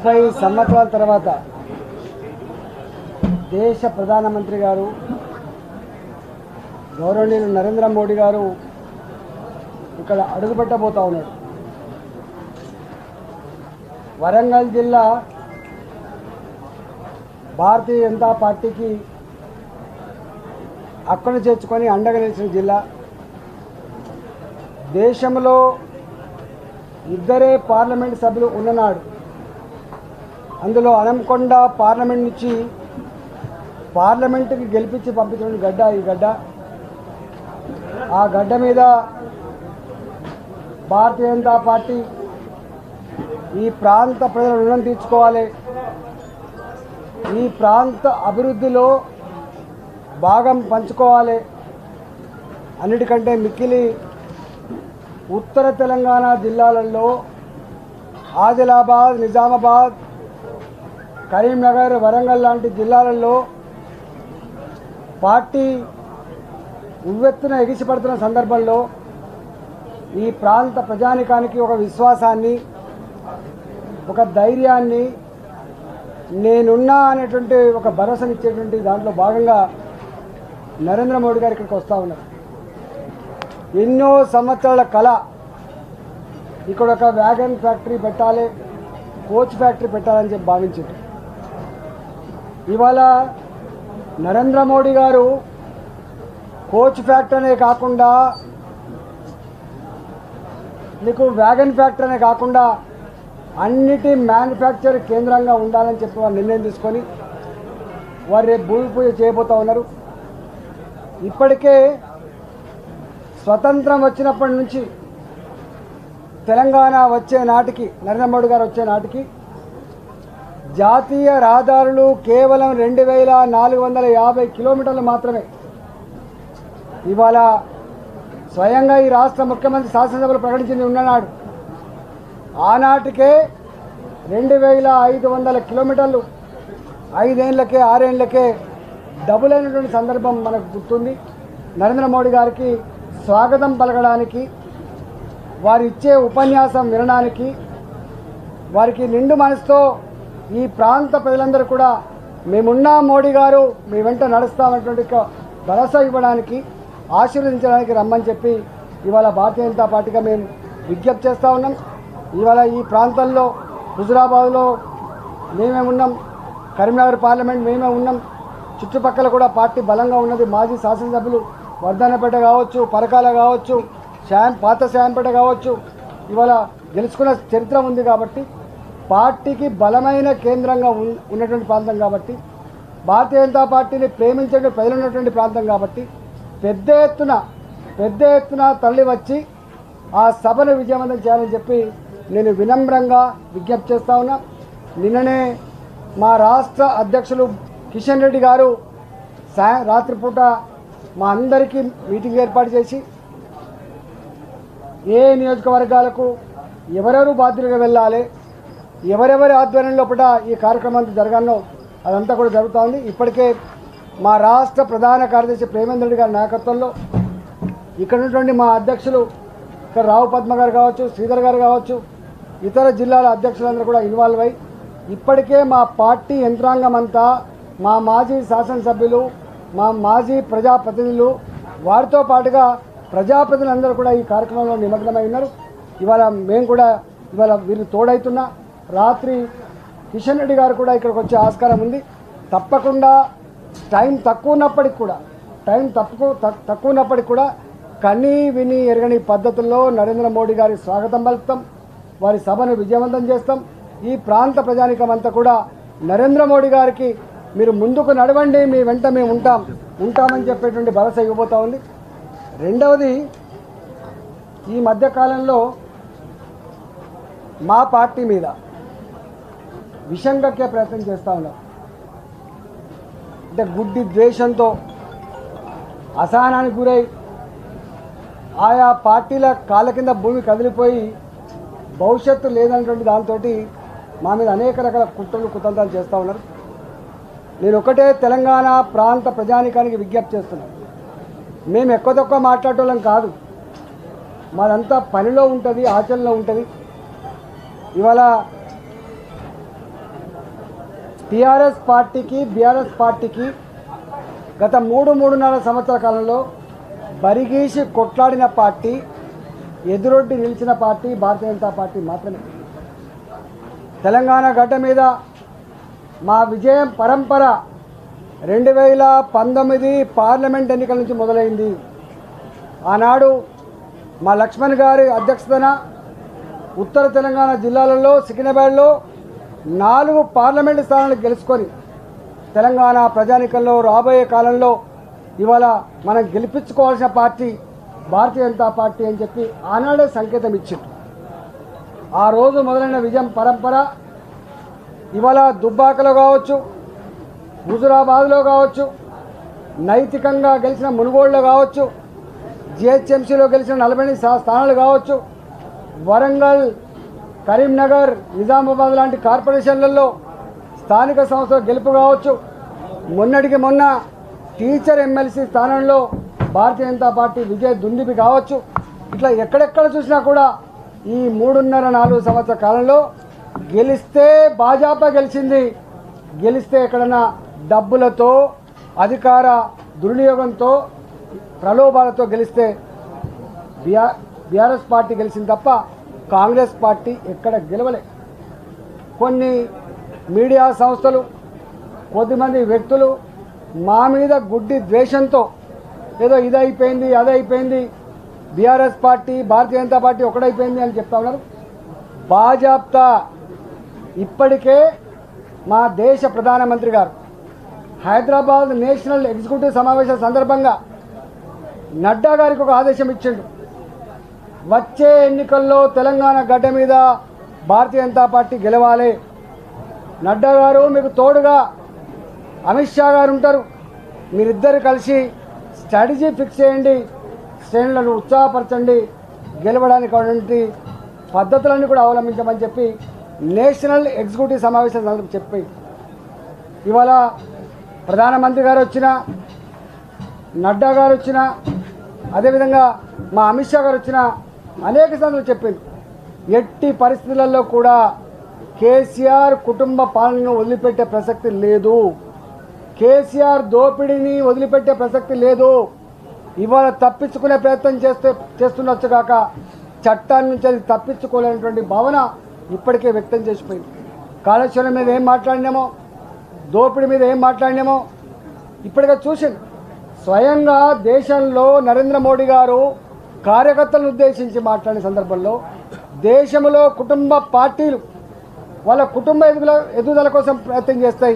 ముప్పై సంవత్సరాల తర్వాత దేశ ప్రధానమంత్రి గారు గౌరవనీయులు నరేంద్ర మోడీ గారు ఇక్కడ అడుగుపెట్టబోతా ఉన్నాడు వరంగల్ జిల్లా భారతీయ జనతా పార్టీకి అక్కడ చేర్చుకొని అండగా నిలిచిన జిల్లా దేశంలో ఇద్దరే పార్లమెంట్ సభ్యులు ఉన్ననాడు అందులో అనంకొండ పార్లమెంట్ నుంచి పార్లమెంటుకి గెలిపించి పంపించిన గడ్డ ఈ గడ్డ ఆ గడ్డ మీద భారతీయ జనతా పార్టీ ఈ ప్రాంత ప్రజల రుణం తీర్చుకోవాలి ఈ ప్రాంత అభివృద్ధిలో భాగం పంచుకోవాలి అన్నిటికంటే మిక్కిలి ఉత్తర తెలంగాణ జిల్లాలలో ఆదిలాబాద్ నిజామాబాద్ కరీంనగర్ వరంగల్ లాంటి జిల్లాలలో పార్టీ ఉవ్వెత్తున ఎగిసిపడుతున్న సందర్భంలో ఈ ప్రాంత ప్రజానికానికి ఒక విశ్వాసాన్ని ఒక ధైర్యాన్ని నేనున్నా అనేటువంటి ఒక భరోసానిచ్చేటువంటి దాంట్లో భాగంగా నరేంద్ర మోడీ గారు ఇక్కడికి వస్తూ ఉన్నారు ఎన్నో సంవత్సరాల కళ ఇక్కడ ఒక వ్యాగన్ ఫ్యాక్టరీ పెట్టాలి కోచ్ ఫ్యాక్టరీ పెట్టాలని చెప్పి భావించింది ఇవాళ నరేంద్ర మోడీ గారు కోచ్ ఫ్యాక్టరీనే కాకుండా నీకు వ్యాగన్ ఫ్యాక్టరీనే కాకుండా అన్నిటి మ్యానుఫ్యాక్చర్ కేంద్రంగా ఉండాలని చెప్పి వారు నిర్ణయం తీసుకొని వారు రేపు భూమి పూజ చేయబోతా ఉన్నారు ఇప్పటికే స్వతంత్రం వచ్చినప్పటి నుంచి తెలంగాణ వచ్చే నాటికి నరేంద్ర మోడీ గారు వచ్చే నాటికి జాతీయ రహదారులు కేవలం రెండు వేల నాలుగు వందల యాభై కిలోమీటర్లు మాత్రమే ఇవాళ స్వయంగా ఈ రాష్ట్ర ముఖ్యమంత్రి శాసనసభలో ప్రకటించింది ఉన్ననాడు ఆనాటికే రెండు వేల ఐదు వందల కిలోమీటర్లు ఐదేళ్లకే ఆరేళ్లకే డబుల్ అయినటువంటి సందర్భం మనకు గుర్తుంది నరేంద్ర మోడీ గారికి స్వాగతం పలకడానికి వారు ఇచ్చే ఉపన్యాసం వినడానికి వారికి నిండు మనసుతో ఈ ప్రాంత ప్రజలందరూ కూడా మేమున్నా మోడీ గారు మీ వెంట నడుస్తామన్నటువంటి ఒక భరోసా ఇవ్వడానికి ఆశీర్వదించడానికి రమ్మని చెప్పి ఇవాళ భారతీయ జనతా పార్టీగా మేము విజ్ఞప్తి చేస్తూ ఉన్నాం ఇవాళ ఈ ప్రాంతంలో హుజురాబాద్లో మేమే ఉన్నాం కరీంనగర్ పార్లమెంట్ మేమే ఉన్నాం చుట్టుపక్కల కూడా పార్టీ బలంగా ఉన్నది మాజీ శాసనసభ్యులు వర్ధనపేట కావచ్చు పరకాల కావచ్చు శాం పాత శాంపేట కావచ్చు ఇవాళ గెలుచుకున్న చరిత్ర ఉంది కాబట్టి పార్టీకి బలమైన కేంద్రంగా ఉన్- ఉన్నటువంటి ప్రాంతం కాబట్టి భారతీయ జనతా పార్టీని ప్రేమించే ప్రజలు ఉన్నటువంటి ప్రాంతం కాబట్టి పెద్ద ఎత్తున పెద్ద ఎత్తున తరలి వచ్చి ఆ సభను విజయవంతం చేయాలని చెప్పి నేను వినమ్రంగా విజ్ఞప్తి చేస్తా ఉన్నా నిన్ననే మా రాష్ట్ర అధ్యక్షులు కిషన్ రెడ్డి గారు సా రాత్రిపూట మా అందరికీ మీటింగ్ ఏర్పాటు చేసి ఏ నియోజకవర్గాలకు ఎవరెవరు బాధ్యులుగా వెళ్ళాలి ఎవరెవరి ఆధ్వర్యంలో పూట ఈ కార్యక్రమం అంతా జరగాలో అదంతా కూడా జరుగుతూ ఉంది ఇప్పటికే మా రాష్ట్ర ప్రధాన కార్యదర్శి ప్రేమేంద్ర రెడ్డి గారి నాయకత్వంలో ఇక్కడ ఉన్నటువంటి మా అధ్యక్షులు ఇక్కడ రావు పద్మ గారు కావచ్చు శ్రీధర్ గారు కావచ్చు ఇతర జిల్లాల అధ్యక్షులందరూ కూడా ఇన్వాల్వ్ అయ్యి ఇప్పటికే మా పార్టీ యంత్రాంగం అంతా మా మాజీ శాసనసభ్యులు మా మాజీ ప్రజాప్రతినిధులు వారితో పాటుగా ప్రజాప్రతినిధులందరూ కూడా ఈ కార్యక్రమంలో నిమగ్నమై ఉన్నారు ఇవాళ మేము కూడా ఇవాళ వీళ్ళు తోడైతున్నా రాత్రి కిషన్ రెడ్డి గారు కూడా ఇక్కడికి వచ్చే ఆస్కారం ఉంది తప్పకుండా టైం తక్కువ ఉన్నప్పటికి కూడా టైం తక్కువ తక్- తక్కువ ఉన్నప్పటికి కూడా కనీ విని ఎరగని పద్ధతుల్లో నరేంద్ర మోడీ గారి స్వాగతం పలుకుతాం వారి సభను విజయవంతం చేస్తాం ఈ ప్రాంత ప్రజానికం అంతా కూడా నరేంద్ర మోడీ గారికి మీరు ముందుకు నడవండి మీ వెంట మేము ఉంటాం ఉంటామని చెప్పేటువంటి భరోసా ఇవ్వబోతా ఉంది రెండవది ఈ మధ్యకాలంలో మా పార్టీ మీద విషం కక్కే ప్రయత్నం చేస్తూ ఉన్నారు అంటే గుడ్డి ద్వేషంతో అసహనానికి గురై ఆయా పార్టీల కాళ్ళ కింద భూమి కదిలిపోయి భవిష్యత్తు లేదన్నటువంటి దాంతో మా మీద అనేక రకాల కుట్రలు కుతంత్రాలు చేస్తూ ఉన్నారు నేను ఒకటే తెలంగాణ ప్రాంత ప్రజానికానికి విజ్ఞప్తి చేస్తున్నాను మేము ఎక్కువ తక్కువ మాట్లాడటం కాదు మాదంతా పనిలో ఉంటుంది ఆచరణలో ఉంటుంది ఇవాళ టీఆర్ఎస్ పార్టీకి బీఆర్ఎస్ పార్టీకి గత మూడు మూడున్నర సంవత్సరాల కాలంలో బరిగీసి కొట్లాడిన పార్టీ ఎదురొడ్డి నిలిచిన పార్టీ భారతీయ జనతా పార్టీ మాత్రమే తెలంగాణ గడ్డ మీద మా విజయం పరంపర రెండు వేల పంతొమ్మిది పార్లమెంట్ ఎన్నికల నుంచి మొదలైంది ఆనాడు మా లక్ష్మణ్ గారి అధ్యక్షతన ఉత్తర తెలంగాణ జిల్లాలలో సికింద్రాబాద్లో నాలుగు పార్లమెంటు స్థానాలు గెలుచుకొని తెలంగాణ ప్రజానికంలో రాబోయే కాలంలో ఇవాళ మనం గెలిపించుకోవాల్సిన పార్టీ భారతీయ జనతా పార్టీ అని చెప్పి ఆనాడే సంకేతం ఇచ్చింది ఆ రోజు మొదలైన విజయం పరంపర ఇవాళ దుబ్బాకలో కావచ్చు హుజురాబాద్లో కావచ్చు నైతికంగా గెలిచిన మునుగోడులో కావచ్చు జిహెచ్ఎంసీలో గెలిచిన నలభై ఎనిమిది స్థా- స్థానాలు కావచ్చు వరంగల్ కరీంనగర్ నిజామాబాద్ లాంటి కార్పొరేషన్లలో స్థానిక సంస్థల గెలుపు కావచ్చు మొన్నటికి మొన్న టీచర్ ఎమ్మెల్సీ స్థానంలో భారతీయ జనతా పార్టీ విజయ దుందిపి కావచ్చు ఇట్లా ఎక్కడెక్కడ చూసినా కూడా ఈ మూడున్నర నాలుగు సంవత్సరాల కాలంలో గెలిస్తే భాజపా గెలిచింది గెలిస్తే ఎక్కడన్నా డబ్బులతో అధికార దుర్వినియోగంతో ప్రలోభాలతో గెలిస్తే బిఆర్ బీఆర్ఎస్ పార్టీ గెలిచింది తప్ప కాంగ్రెస్ పార్టీ ఎక్కడ గెలవలే కొన్ని మీడియా సంస్థలు కొద్దిమంది వ్యక్తులు మా మీద గుడ్డి ద్వేషంతో ఏదో ఇది అయిపోయింది అది అయిపోయింది BRS party Bharatiya Janata party ఒకటైపోయింది అని చెప్తా ఉన్నారు బాజాప్తా ఇప్పటికే మా దేశ ప్రధానమంత్రి గారు హైదరాబాద్ నేషనల్ ఎగ్జిక్యూటివ్ సమావేశం సందర్భంగా నడ్డా గారికి ఒక ఆదేశం ఇచ్చిండు వచ్చే ఎన్నికల్లో తెలంగాణ గడ్డ మీద భారతీయ జనతా పార్టీ గెలవాలి నడ్డా గారు మీకు తోడుగా అమిత్ షా గారు ఉంటారు మీరిద్దరు కలిసి స్ట్రాటజీ ఫిక్స్ చేయండి శ్రేణులను ఉత్సాహపరచండి గెలవడానికి ఉన్నటువంటి పద్ధతులన్నీ కూడా అవలంబించమని చెప్పి నేషనల్ ఎగ్జిక్యూటివ్ సమావేశం సందర్భంగా చెప్పి ఇవాళ ప్రధానమంత్రి గారు వచ్చిన నడ్డా గారు వచ్చిన అదేవిధంగా మా అమిత్ షా గారు వచ్చిన అనేక సందర్భాలు చెప్పింది ఎట్టి పరిస్థితులలో కూడా కేసీఆర్ కుటుంబ పాలనను వదిలిపెట్టే ప్రసక్తి లేదు కేసీఆర్ దోపిడీని వదిలిపెట్టే ప్రసక్తి లేదు ఇవాళ తప్పించుకునే ప్రయత్నం చేస్తే చేస్తుండొచ్చు కాక చట్టాన్ని నుంచి అది తప్పించుకోలేనటువంటి భావన ఇప్పటికే వ్యక్తం చేసిపోయింది కాళేశ్వరం మీద ఏం మాట్లాడినామో దోపిడీ మీద ఏం మాట్లాడినామో ఇప్పటికే చూసింది స్వయంగా దేశంలో నరేంద్ర మోడీ గారు కార్యకర్తలను ఉద్దేశించి మాట్లాడిన సందర్భంలో దేశంలో కుటుంబ పార్టీలు వాళ్ళ కుటుంబ ఎదుగుదల ఎదుగుదల కోసం ప్రయత్నం చేస్తాయి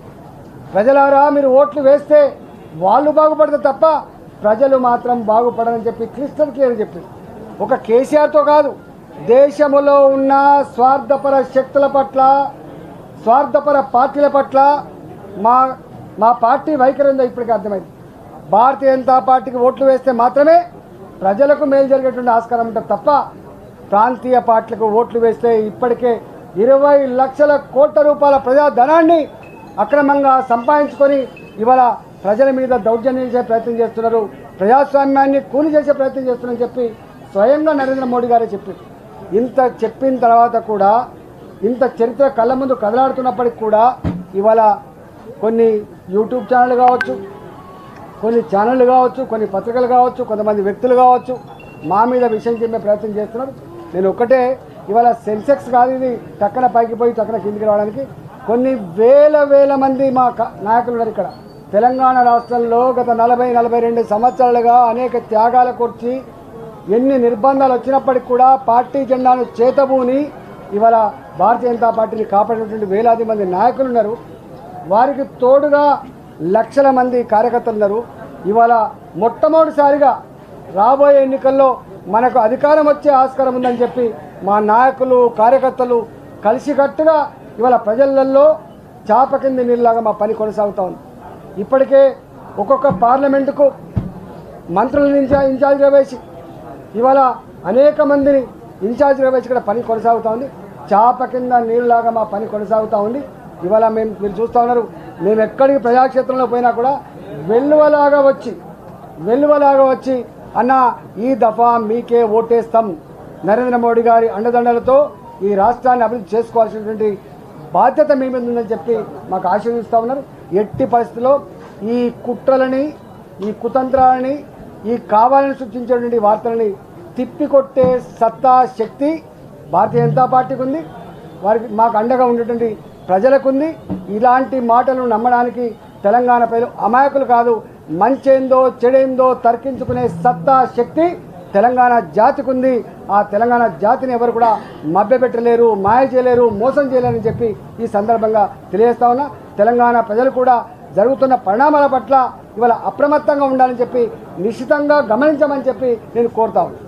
ప్రజలారా మీరు ఓట్లు వేస్తే వాళ్ళు బాగుపడతారు తప్ప ప్రజలు మాత్రం బాగుపడరని చెప్పి క్రిస్టల్ క్లియర్ చెప్పింది ఒక కేసీఆర్తో కాదు దేశంలో ఉన్న స్వార్థపర శక్తుల పట్ల స్వార్థపర పార్టీల పట్ల మా మా పార్టీ వైఖరి ఉందో ఇప్పటికీ అర్థమైంది భారతీయ జనతా పార్టీకి ఓట్లు వేస్తే మాత్రమే ప్రజలకు మేలు జరిగేటువంటి ఆస్కారం ఉంటుంది తప్ప ప్రాంతీయ పార్టీలకు ఓట్లు వేస్తే ఇప్పటికే ఇరవై లక్షల కోట్ల రూపాయల ప్రజాధనాన్ని అక్రమంగా సంపాదించుకొని ఇవాళ ప్రజల మీద దౌర్జన్యం చేసే ప్రయత్నం చేస్తున్నారు ప్రజాస్వామ్యాన్ని కూలి చేసే ప్రయత్నం చేస్తున్నారని చెప్పి స్వయంగా నరేంద్ర మోడీ గారే చెప్పారు ఇంత చెప్పిన తర్వాత కూడా ఇంత చరిత్ర కళ్ళ ముందు కదలాడుతున్నప్పటికి కూడా ఇవాళ కొన్ని యూట్యూబ్ ఛానళ్ళు కావచ్చు కొన్ని ఛానళ్ళు కావచ్చు కొన్ని పత్రికలు కావచ్చు కొంతమంది వ్యక్తులు కావచ్చు మా మీద విషయం చెప్పే ప్రయత్నం చేస్తున్నారు నేను ఒక్కటే ఇవాళ సెన్సెక్స్ కాదు ఇది టక్కన పైకి పోయి టక్కన కిందికి రావడానికి కొన్ని వేల వేల మంది మా క- నాయకులు ఉన్నారు ఇక్కడ తెలంగాణ రాష్ట్రంలో గత నలభై నలభై రెండు సంవత్సరాలుగా అనేక త్యాగాల కూర్చి ఎన్ని నిర్బంధాలు వచ్చినప్పటికి కూడా పార్టీ జెండాను చేతబూని ఇవాళ భారతీయ జనతా పార్టీని కాపాడినటువంటి వేలాది మంది నాయకులు ఉన్నారు వారికి తోడుగా లక్షల మంది కార్యకర్తలు ఉన్నారు ఇవాళ మొట్టమొదటిసారిగా రాబోయే ఎన్నికల్లో మనకు అధికారం వచ్చే ఆస్కారం ఉందని చెప్పి మా నాయకులు కార్యకర్తలు కలిసికట్టుగా ఇవాళ ప్రజలలో చాప కింద నీళ్ళలాగా మా పని కొనసాగుతా ఉంది ఇప్పటికే ఒక్కొక్క పార్లమెంటుకు మంత్రులను ఇన్ఛా ఇన్ఛార్జ్గా వేసి ఇవాళ అనేక మందిని ఇన్ఛార్జ్గా వేసి ఇక్కడ పని కొనసాగుతూ ఉంది చాప కింద నీళ్ళలాగా మా పని కొనసాగుతూ ఉంది ఇవాళ మేము మీరు చూస్తూ ఉన్నారు మేము ఎక్కడికి ప్రజాక్షేత్రంలో పోయినా కూడా వెల్లువలాగా వచ్చి వెల్లువలాగా వచ్చి అన్న ఈ దఫా మీకే ఓటేస్తాం నరేంద్ర మోడీ గారి అండదండలతో ఈ రాష్ట్రాన్ని అభివృద్ధి చేసుకోవాల్సినటువంటి బాధ్యత మీ మీద ఉందని చెప్పి మాకు ఆశీర్వదిస్తూ ఉన్నారు ఎట్టి పరిస్థితుల్లో ఈ కుట్రలని ఈ కుతంత్రాలని ఈ కావాలని సృష్టించేటువంటి వార్తలని తిప్పికొట్టే సత్తా శక్తి భారతీయ జనతా పార్టీకి ఉంది వారికి మాకు అండగా ఉండేటువంటి ప్రజలకు ఉంది ఇలాంటి మాటలను నమ్మడానికి తెలంగాణ ప్రజలు అమాయకులు కాదు మంచేందో చెడేందో తర్కించుకునే సత్తా శక్తి తెలంగాణ జాతికి ఉంది ఆ తెలంగాణ జాతిని ఎవరు కూడా మభ్యపెట్టలేరు మాయ చేయలేరు మోసం చేయలేరని చెప్పి ఈ సందర్భంగా తెలియజేస్తా ఉన్నా తెలంగాణ ప్రజలు కూడా జరుగుతున్న పరిణామాల పట్ల ఇవాళ అప్రమత్తంగా ఉండాలని చెప్పి నిశ్చితంగా గమనించమని చెప్పి నేను కోరుతా ఉన్నాను